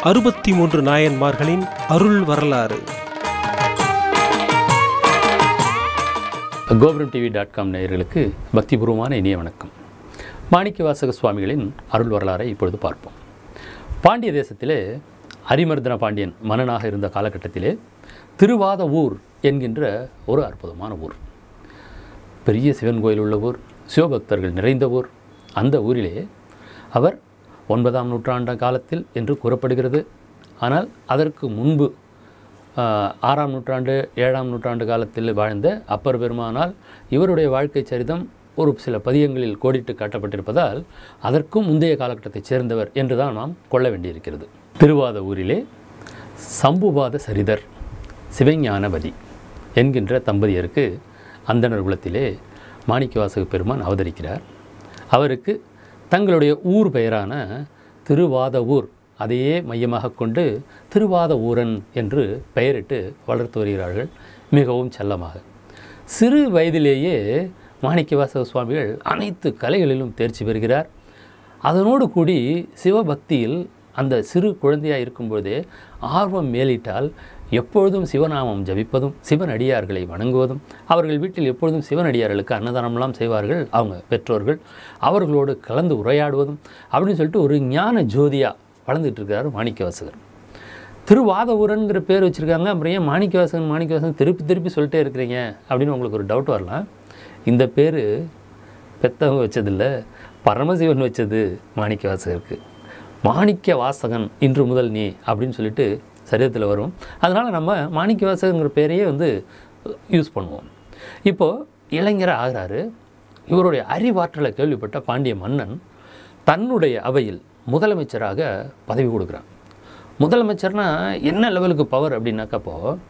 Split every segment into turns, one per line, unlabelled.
அறுபத்தி மூன்று நாயன்மார்களின் அருள் வரலாறு
கோபுரம் டிவி டாட் காம் நேயர்களுக்கு பக்திபூர்வமான இனிய வணக்கம் மாணிக்க வாசக சுவாமிகளின் அருள் வரலாறை இப்பொழுது பார்ப்போம் பாண்டிய தேசத்திலே அரிமர்தன பாண்டியன் மன்னனாக இருந்த காலகட்டத்திலே திருவாத ஊர் என்கின்ற ஒரு அற்புதமான ஊர் பெரிய சிவன் கோயில் உள்ள ஊர் சிவபக்தர்கள் நிறைந்த ஊர் அந்த ஊரிலே அவர் ஒன்பதாம் நூற்றாண்டு காலத்தில் என்று கூறப்படுகிறது ஆனால் அதற்கு முன்பு ஆஹ், ஆறாம் நூற்றாண்டு ஏழாம் நூற்றாண்டு காலத்தில் வாழ்ந்த அப்பர் பெருமானால் இவருடைய வாழ்க்கை சரிதம் ஒரு சில பதியங்களில் கோடிட்டு காட்டப்பட்டிருப்பதால் அதற்கும் முந்தைய காலகட்டத்தைச் சேர்ந்தவர் என்று தான் நாம் கொள்ள வேண்டியிருக்கிறது திருவாத ஊரிலே சம்புபாத சரிதர் சிவஞானபதி என்கின்ற தம்பதியருக்கு அந்தணர் குலத்திலே மாணிக்கவாசக பெருமான் அவதரிக்கிறார் அவருக்கு தங்களுடைய ஊர் பெயரான திருவாத ஊர் அதையே மையமாக கொண்டு திருவாத ஊரன் என்று பெயரிட்டு வளர்த்து வருகிறார்கள் மிகவும் செல்லமாக சிறு வயதிலேயே மாணிக்கவாசக சுவாமிகள் அனைத்து கலைகளிலும் தேர்ச்சி பெறுகிறார் அதனோடு கூடி சிவபக்தியில் அந்த சிறு குழந்தையாக இருக்கும்போதே ஆர்வம் மேலிட்டால் எப்பொழுதும் சிவநாமம் ஜபிப்பதும் சிவனடியார்களை வணங்குவதும் அவர்கள் வீட்டில் எப்பொழுதும் சிவனடியார்களுக்கு அன்னதானம்லாம் செய்வார்கள் அவங்க பெற்றோர்கள் அவர்களோடு கலந்து உரையாடுவதும் அப்படின்னு சொல்லிட்டு ஒரு ஞான ஜோதியாக வளர்ந்துட்டு இருக்கார் மாணிக்கவாசகர் திருவாதவூரன்கிற பேர் வச்சுருக்காங்க அப்புறம் ஏன் மாணிக்கவாசகன் மாணிக்கவாசகன் திருப்பி திருப்பி சொல்லிட்டே இருக்கிறீங்க அப்படின்னு உங்களுக்கு ஒரு டவுட் வரலாம் இந்த பேர் பெத்தவங்க வச்சதில்ல பரமசிவன் வச்சது மாணிக்கவாசகருக்கு மாணிக்க வாசகன் இன்று முதல் நீ அப்படின்னு சொல்லிட்டு சரித்திரத்தில் வரும் அதனால் நம்ம மாணிக்கவாசகங்கிற பேரையே வந்து யூஸ் பண்ணுவோம் இப்போது இளைஞர் ஆகிறாரு இவருடைய அறிவாற்றலை கேள்விப்பட்ட பாண்டிய மன்னன் தன்னுடைய அவையில் முதலமைச்சராக பதவி கொடுக்குறான் முதலமைச்சர்னா என்ன லெவலுக்கு பவர் அப்படின்னாக்கப்போ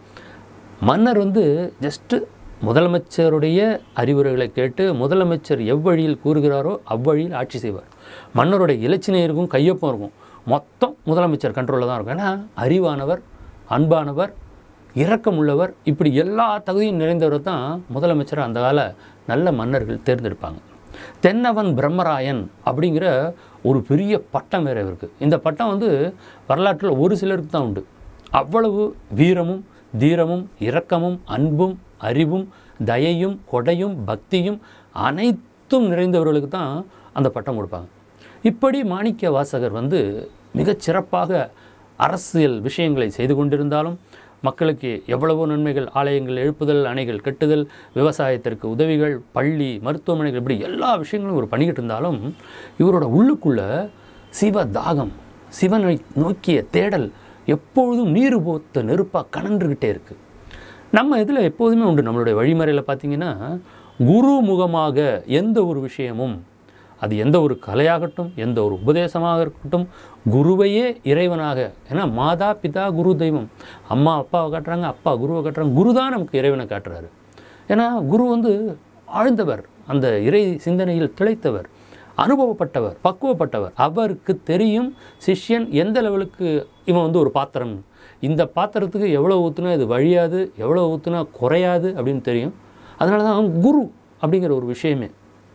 மன்னர் வந்து ஜஸ்ட்டு முதலமைச்சருடைய அறிவுரைகளை கேட்டு முதலமைச்சர் எவ்வழியில் கூறுகிறாரோ அவ்வழியில் ஆட்சி செய்வார் மன்னருடைய இலச்சினை இருக்கும் கையொப்பம் இருக்கும் மொத்தம் முதலமைச்சர் கண்ட்ரோலில் தான் இருக்கும் ஏன்னா அறிவானவர் அன்பானவர் இரக்கமுள்ளவர் இப்படி எல்லா தகுதியும் நிறைந்தவர் தான் முதலமைச்சரை அந்த கால நல்ல மன்னர்கள் தேர்ந்தெடுப்பாங்க தென்னவன் பிரம்மராயன் அப்படிங்கிற ஒரு பெரிய பட்டம் வேறு இருக்கு இந்த பட்டம் வந்து வரலாற்றில் ஒரு சிலருக்கு தான் உண்டு அவ்வளவு வீரமும் தீரமும் இரக்கமும் அன்பும் அறிவும் தயையும் கொடையும் பக்தியும் அனைத்தும் நிறைந்தவர்களுக்கு தான் அந்த பட்டம் கொடுப்பாங்க இப்படி மாணிக்க வாசகர் வந்து மிகச் சிறப்பாக அரசியல் விஷயங்களை செய்து கொண்டிருந்தாலும் மக்களுக்கு எவ்வளவோ நன்மைகள் ஆலயங்கள் எழுப்புதல் அணைகள் கட்டுதல் விவசாயத்திற்கு உதவிகள் பள்ளி மருத்துவமனைகள் இப்படி எல்லா விஷயங்களும் ஒரு பண்ணிக்கிட்டு இருந்தாலும் இவரோட உள்ளுக்குள்ள சிவ தாகம் சிவனை நோக்கிய தேடல் எப்பொழுதும் நீர் போத்த நெருப்பாக கனன்றுக்கிட்டே இருக்குது நம்ம இதில் எப்போதுமே உண்டு நம்மளுடைய வழிமுறையில் பார்த்தீங்கன்னா குரு முகமாக எந்த ஒரு விஷயமும் அது எந்த ஒரு கலையாகட்டும் எந்த ஒரு உபதேசமாக இருக்கட்டும் குருவையே இறைவனாக ஏன்னா மாதா பிதா குரு தெய்வம் அம்மா அப்பாவை காட்டுறாங்க அப்பா குருவை காட்டுறாங்க குரு தான் நமக்கு இறைவனை காட்டுறாரு ஏன்னா குரு வந்து ஆழ்ந்தவர் அந்த இறை சிந்தனையில் திளைத்தவர் அனுபவப்பட்டவர் பக்குவப்பட்டவர் அவருக்கு தெரியும் சிஷ்யன் எந்த லெவலுக்கு இவன் வந்து ஒரு பாத்திரம் இந்த பாத்திரத்துக்கு எவ்வளோ ஊற்றுனா இது வழியாது எவ்வளோ ஊற்றுனா குறையாது அப்படின்னு தெரியும் அதனால தான் குரு அப்படிங்கிற ஒரு விஷயமே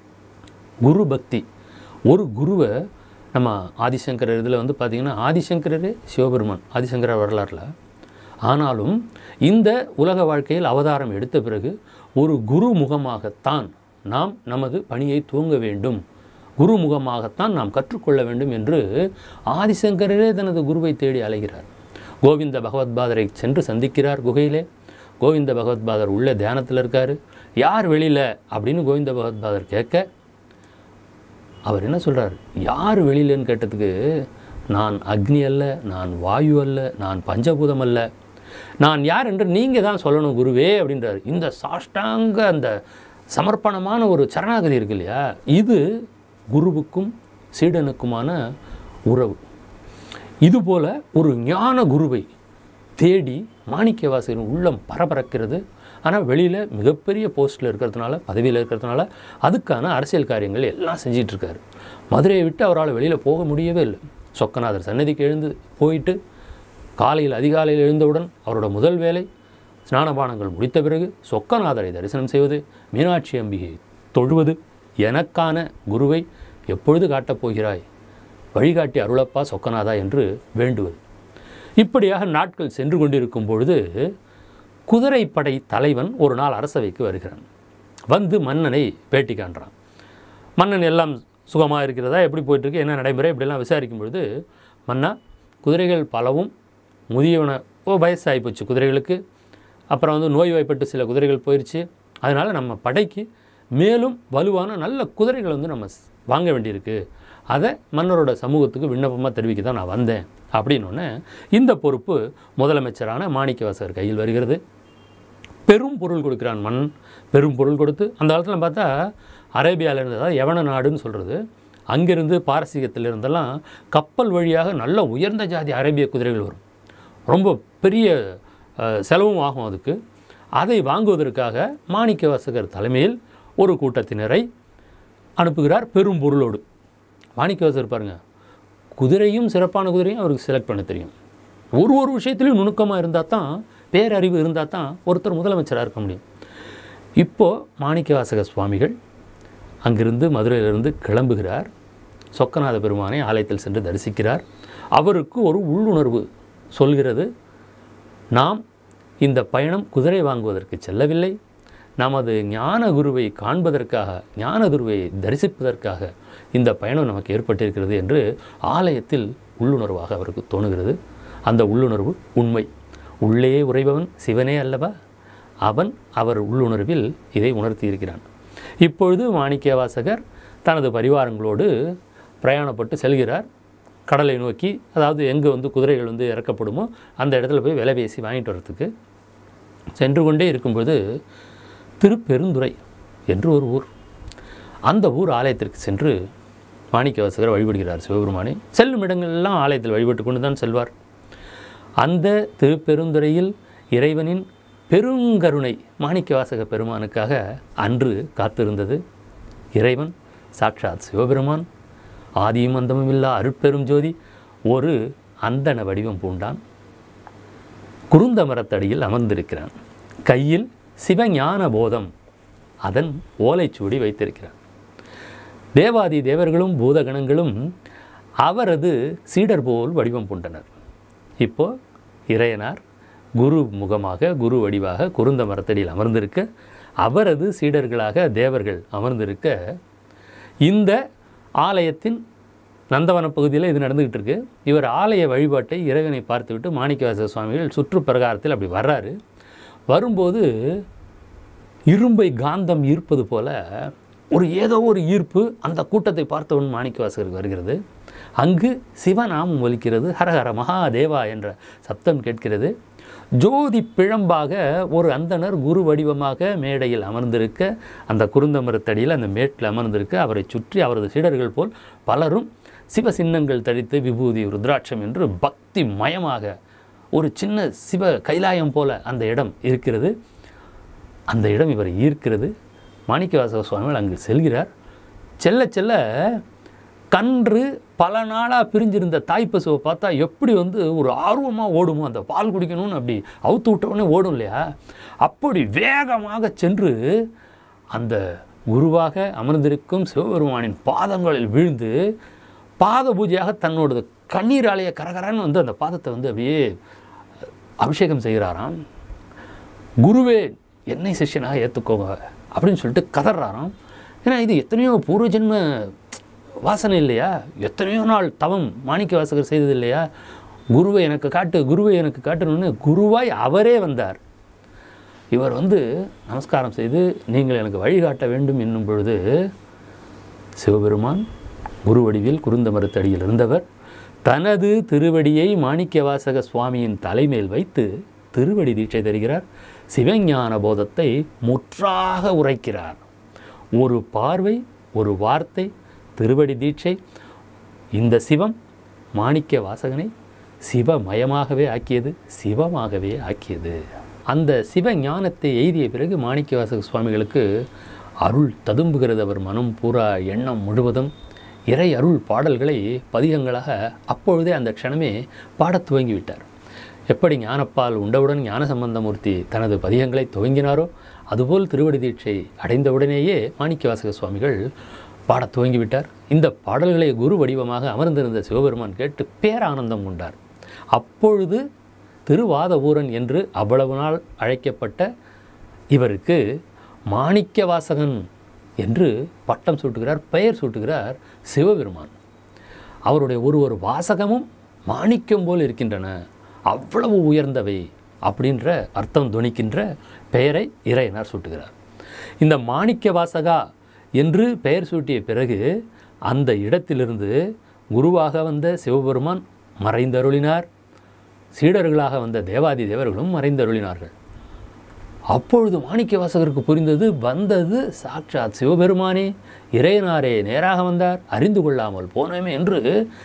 குரு பக்தி ஒரு குருவை நம்ம ஆதிசங்கரர் இதில் வந்து பார்த்திங்கன்னா ஆதிசங்கரரே சிவபெருமான் ஆதிசங்கரர் வரலாறில் ஆனாலும் இந்த உலக வாழ்க்கையில் அவதாரம் எடுத்த பிறகு ஒரு குரு முகமாகத்தான் நாம் நமது பணியை துவங்க வேண்டும் குரு முகமாகத்தான் நாம் கற்றுக்கொள்ள வேண்டும் என்று ஆதிசங்கரரே தனது குருவை தேடி அலைகிறார் கோவிந்த பகவத்பாதரை சென்று சந்திக்கிறார் குகையிலே கோவிந்த பகவத்பாதர் உள்ள தியானத்தில் இருக்கார் யார் வெளியில் அப்படின்னு கோவிந்த பகவத்பாதர் கேட்க அவர் என்ன சொல்கிறார் யார் வெளியிலன்னு கேட்டதுக்கு நான் அக்னி அல்ல நான் வாயு அல்ல நான் பஞ்சபூதம் அல்ல நான் யார் என்று நீங்கள் தான் சொல்லணும் குருவே அப்படின்றார் இந்த சாஷ்டாங்க அந்த சமர்ப்பணமான ஒரு சரணாகதி இருக்கு இல்லையா இது குருவுக்கும் சீடனுக்குமான உறவு இதுபோல ஒரு ஞான குருவை தேடி மாணிக்கவாசகரின் உள்ளம் பரபரக்கிறது ஆனால் வெளியில் மிகப்பெரிய போஸ்ட்டில் இருக்கிறதுனால பதவியில் இருக்கிறதுனால அதுக்கான அரசியல் காரியங்கள் எல்லாம் செஞ்சிட்டு இருக்காரு மதுரையை விட்டு அவரால் வெளியில் போக முடியவே இல்லை சொக்கநாதர் சன்னதிக்கு எழுந்து போயிட்டு காலையில் அதிகாலையில் எழுந்தவுடன் அவரோட முதல் வேலை ஸ்நானபானங்கள் முடித்த பிறகு சொக்கநாதரை தரிசனம் செய்வது மீனாட்சி அம்பிகை தொழுவது எனக்கான குருவை எப்பொழுது காட்டப் போகிறாய் வழிகாட்டி அருளப்பா சொக்கநாதா என்று வேண்டுவது இப்படியாக நாட்கள் சென்று கொண்டிருக்கும் பொழுது குதிரைப்படை தலைவன் ஒரு நாள் அரசவைக்கு வருகிறான் வந்து மன்னனை பேட்டி காண்றான் மன்னன் எல்லாம் சுகமாக இருக்கிறதா எப்படி போயிட்டுருக்கு என்ன நடைமுறை இப்படிலாம் விசாரிக்கும் பொழுது மன்னா குதிரைகள் பலவும் முதியவன ஓ வயசாகி போச்சு குதிரைகளுக்கு அப்புறம் வந்து நோய்வாய்ப்பட்டு சில குதிரைகள் போயிடுச்சு அதனால் நம்ம படைக்கு மேலும் வலுவான நல்ல குதிரைகள் வந்து நம்ம ஸ்- வாங்க வேண்டியிருக்கு அதை மன்னரோட சமூகத்துக்கு விண்ணப்பமாக தெரிவிக்க தான் நான் வந்தேன் அப்படின்னோடனே இந்த பொறுப்பு முதலமைச்சரான மாணிக்கவாசகர் கையில் வருகிறது பெரும் பொருள் கொடுக்கிறான் மண் பெரும் பொருள் கொடுத்து அந்த காலத்தில் பார்த்தா அரேபியாவில் இருந்து அதாவது யவன நாடுன்னு சொல்கிறது அங்கிருந்து பாரசீகத்தில் இருந்தெல்லாம் கப்பல் வழியாக நல்ல உயர்ந்த ஜாதி அரேபிய குதிரைகள் வரும் ரொம்ப பெரிய அஹ், செலவும் ஆகும் அதுக்கு அதை வாங்குவதற்காக மாணிக்கவாசகர் தலைமையில் ஒரு கூட்டத்தினரை அனுப்புகிறார் பெரும் பொருளோடு மாணிக்கவாசகர் பாருங்க குதிரையும் சிறப்பான குதிரையும் அவருக்கு செலக்ட் பண்ண தெரியும் ஒரு ஒரு விஷயத்துலையும் நுணுக்கமாக இருந்தால் தான் பேரறிவு இருந்தால் தான் ஒருத்தர் முதலமைச்சராக இருக்க முடியும் இப்போது மாணிக்கவாசக சுவாமிகள் அங்கிருந்து மதுரையிலிருந்து கிளம்புகிறார் சொக்கநாத பெருமானை ஆலயத்தில் சென்று தரிசிக்கிறார் அவருக்கு ஒரு உள்ளுணர்வு சொல்கிறது நாம் இந்த பயணம் குதிரை வாங்குவதற்கு செல்லவில்லை நமது ஞான குருவை காண்பதற்காக ஞான குருவை தரிசிப்பதற்காக இந்த பயணம் நமக்கு ஏற்பட்டிருக்கிறது என்று ஆலயத்தில் உள்ளுணர்வாக அவருக்கு தோணுகிறது அந்த உள்ளுணர்வு உண்மை உள்ளே உறைபவன் சிவனே அல்லவா அவன் அவர் உள்ளுணர்வில் இதை உணர்த்தியிருக்கிறான் இப்பொழுது மாணிக்கவாசகர் தனது பரிவாரங்களோடு பிரயாணப்பட்டு செல்கிறார் கடலை நோக்கி அதாவது எங்கே வந்து குதிரைகள் வந்து இறக்கப்படுமோ அந்த இடத்துல போய் விலை பேசி வாங்கிட்டு வரத்துக்கு சென்று கொண்டே இருக்கும்போது திருப்பெருந்துறை என்று ஒரு ஊர் அந்த ஊர் ஆலயத்திற்கு சென்று மாணிக்கவாசகர் வழிபடுகிறார் சிவபெருமானை செல்லும் இடங்களெல்லாம் ஆலயத்தில் வழிபட்டு கொண்டு தான் செல்வார் அந்த திருப்பெருந்துறையில் இறைவனின் பெருங்கருணை மாணிக்கவாசக பெருமானுக்காக அன்று காத்திருந்தது இறைவன் சாட்சாத் சிவபெருமான் ஆதியும் அந்தமும் இல்லா அருட்பெரும் ஜோதி ஒரு அந்தன வடிவம் பூண்டான் குருந்த மரத்தடியில் அமர்ந்திருக்கிறான் கையில் சிவஞான போதம் அதன் ஓலைச்சுவடி வைத்திருக்கிறான் தேவாதி தேவர்களும் பூதகணங்களும் அவரது சீடர் போல் வடிவம் பூண்டனர் இப்போ இறையனார் குரு முகமாக குரு வடிவாக குருந்த மரத்தடியில் அமர்ந்திருக்க அவரது சீடர்களாக தேவர்கள் அமர்ந்திருக்க இந்த ஆலயத்தின் நந்தவன பகுதியில் இது நடந்துக்கிட்டு இருக்கு இவர் ஆலய வழிபாட்டை இறைவனை பார்த்துவிட்டு மாணிக்கவாசக சுவாமிகள் சுற்றுப்பிரகாரத்தில் அப்படி வர்றாரு வரும்போது இரும்பை காந்தம் ஈர்ப்பது போல ஒரு ஏதோ ஒரு ஈர்ப்பு அந்த கூட்டத்தை பார்த்தவன் மாணிக்கவாசகருக்கு வருகிறது அங்கு சிவநாமம் ஒலிக்கிறது ஹரஹர மகாதேவா என்ற சப்தம் கேட்கிறது ஜோதி பிழம்பாக ஒரு அந்தணர் குரு வடிவமாக மேடையில் அமர்ந்திருக்க அந்த குருந்தமரத்தடியில் அந்த மேட்டில் அமர்ந்திருக்க அவரை சுற்றி அவரது சீடர்கள் போல் பலரும் சிவ சின்னங்கள் தரித்து விபூதி ருத்ராட்சம் என்று பக்தி மயமாக ஒரு சின்ன சிவ கைலாயம் போல அந்த இடம் இருக்கிறது அந்த இடம் இவரை ஈர்க்கிறது மாணிக்கவாசக சுவாமிகள் அங்கு செல்கிறார் செல்ல செல்ல கன்று பல நாளாக பிரிஞ்சிருந்த தாய்ப்பசுவை பார்த்தா எப்படி வந்து ஒரு ஆர்வமாக ஓடுமோ அந்த பால் குடிக்கணும்னு அப்படி அவுத்து விட்டவுடனே ஓடும் இல்லையா அப்படி வேகமாக சென்று அந்த குருவாக அமர்ந்திருக்கும் சிவபெருமானின் பாதங்களில் விழுந்து பாத பூஜையாக தன்னோட கண்ணீராலேய கரகரன்னு வந்து அந்த பாதத்தை வந்து அப்படியே அபிஷேகம் செய்கிறாராம் குருவே என்னை சிஷ்யனாக ஏற்றுக்கோங்க அப்படின்னு சொல்லிட்டு கதறாராம் ஏன்னா இது எத்தனையோ பூர்வ ஜென்ம வாசனை இல்லையா எத்தனையோ நாள் தவம் மாணிக்க வாசகர் செய்தது இல்லையா குருவை எனக்கு காட்டு குருவை எனக்கு காட்டணும்னு குருவாய் அவரே வந்தார் இவர் வந்து நமஸ்காரம் செய்து நீங்கள் எனக்கு வழிகாட்ட வேண்டும் என்னும் பொழுது சிவபெருமான் குருவடிவில் குருந்த மருத்தடியில் இருந்தவர் தனது திருவடியை மாணிக்கவாசக சுவாமியின் தலைமேல் வைத்து திருவடி தீட்சை தருகிறார் சிவஞான போதத்தை முற்றாக உரைக்கிறார் ஒரு பார்வை ஒரு வார்த்தை திருவடி தீட்சை இந்த சிவம் மாணிக்க வாசகனை சிவமயமாகவே ஆக்கியது சிவமாகவே ஆக்கியது அந்த சிவ ஞானத்தை எய்திய பிறகு மாணிக்க வாசக சுவாமிகளுக்கு அருள் ததும்புகிறது அவர் மனம் பூரா எண்ணம் முழுவதும் இறை அருள் பாடல்களை பதிகங்களாக அப்பொழுதே அந்த க்ஷணமே பாடத் துவங்கிவிட்டார் எப்படி ஞானப்பால் உண்டவுடன் ஞான சம்பந்தமூர்த்தி தனது பதிகங்களை துவங்கினாரோ அதுபோல் திருவடி தீட்சை அடைந்தவுடனேயே மாணிக்கவாசக சுவாமிகள் பாடத் துவங்கிவிட்டார் இந்த பாடல்களை குரு வடிவமாக அமர்ந்திருந்த சிவபெருமான் கேட்டு பேரானந்தம் கொண்டார் அப்பொழுது திருவாதவூரன் என்று அவ்வளவு நாள் அழைக்கப்பட்ட இவருக்கு மாணிக்க வாசகன் என்று பட்டம் சூட்டுகிறார் பெயர் சூட்டுகிறார் சிவபெருமான் அவருடைய ஒரு ஒரு வாசகமும் மாணிக்கம் போல் இருக்கின்றன அவ்வளவு உயர்ந்தவை அப்படின்ற அர்த்தம் துணிக்கின்ற பெயரை இறையனார் சூட்டுகிறார் இந்த மாணிக்க வாசகா என்று பெயர் சூட்டிய பிறகு அந்த இடத்திலிருந்து குருவாக வந்த சிவபெருமான் மறைந்தருளினார் சீடர்களாக வந்த தேவாதி தேவர்களும் மறைந்தருளினார்கள் அப்பொழுது மாணிக்க வாசகருக்கு புரிந்தது வந்தது சாட்சாத் சிவபெருமானே இறையனாரே நேராக வந்தார் அறிந்து கொள்ளாமல் போனோமே என்று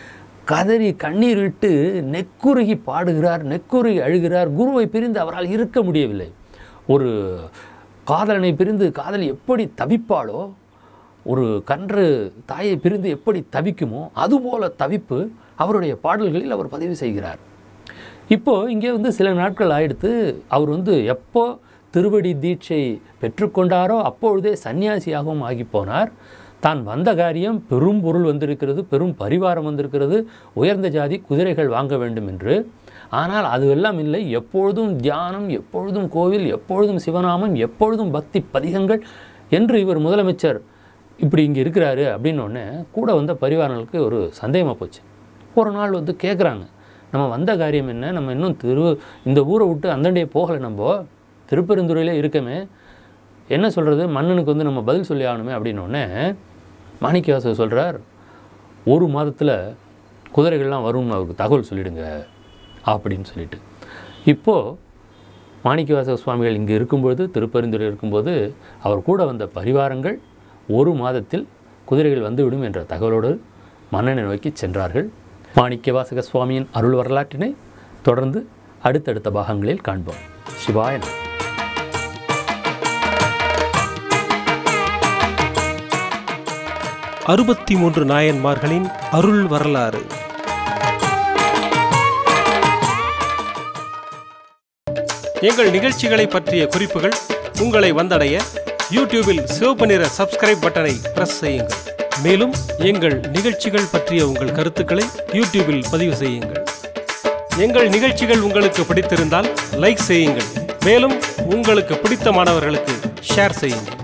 கதறி கண்ணீர் விட்டு நெக்குருகி பாடுகிறார் நெக்குருகி அழுகிறார் குருவை பிரிந்து அவரால் இருக்க முடியவில்லை ஒரு காதலனை பிரிந்து காதலி எப்படி தவிப்பாளோ ஒரு கன்று தாயை பிரிந்து எப்படி தவிக்குமோ அதுபோல தவிப்பு அவருடைய பாடல்களில் அவர் பதிவு செய்கிறார் இப்போ இங்கே வந்து சில நாட்கள் ஆயிடுத்து அவர் வந்து எப்போ திருவடி தீட்சை பெற்றுக்கொண்டாரோ அப்பொழுதே சன்னியாசியாகவும் ஆகி போனார் தான் வந்த காரியம் பெரும் பொருள் வந்திருக்கிறது பெரும் பரிவாரம் வந்திருக்கிறது உயர்ந்த ஜாதி குதிரைகள் வாங்க வேண்டும் என்று ஆனால் அதுவெல்லாம் இல்லை எப்பொழுதும் தியானம் எப்பொழுதும் கோவில் எப்பொழுதும் சிவநாமம் எப்பொழுதும் பக்தி பதிகங்கள் என்று இவர் முதலமைச்சர் இப்படி இங்கே இருக்கிறாரு அப்படின்னு உடனே கூட வந்த பரிவாரங்களுக்கு ஒரு சந்தேகமாக போச்சு ஒரு நாள் வந்து கேட்குறாங்க நம்ம வந்த காரியம் என்ன நம்ம இன்னும் திரு இந்த ஊரை விட்டு அந்தண்டையே போகலை நம்ம திருப்பெருந்துறையிலே இருக்கமே என்ன சொல்கிறது மன்னனுக்கு வந்து நம்ம பதில் சொல்லி ஆகணுமே அப்படின்னோடனே மாணிக்கவாசர் சொல்கிறார் ஒரு மாதத்தில் குதிரைகள்லாம் வரும்னு அவருக்கு தகவல் சொல்லிடுங்க அப்படின்னு சொல்லிட்டு இப்போது மாணிக்கவாசக சுவாமிகள் இங்கே இருக்கும்பொழுது திருப்பரிந்துரை இருக்கும்போது அவர் கூட வந்த பரிவாரங்கள் ஒரு மாதத்தில் குதிரைகள் வந்துவிடும் என்ற தகவலோடு மன்னனை நோக்கி சென்றார்கள் மாணிக்கவாசக சுவாமியின் அருள் வரலாற்றினை தொடர்ந்து அடுத்தடுத்த பாகங்களில் காண்போம் சிவாய நமः.
அறுபத்தி மூன்று நாயன்மார்களின் அருள் வரலாறு எங்கள் நிகழ்ச்சிகளை பற்றிய குறிப்புகள் உங்களை வந்தடைய யூடியூபில் சிவப்பு நிற சப்ஸ்கிரைப் பட்டனை பிரஸ் செய்யுங்கள் மேலும் எங்கள் நிகழ்ச்சிகள் பற்றிய உங்கள் கருத்துக்களை யூடியூபில் பதிவு செய்யுங்கள் எங்கள் நிகழ்ச்சிகள் உங்களுக்கு பிடித்திருந்தால் லைக் செய்யுங்கள் மேலும் உங்களுக்கு பிடித்த மாணவர்களுக்கு ஷேர் செய்யுங்கள்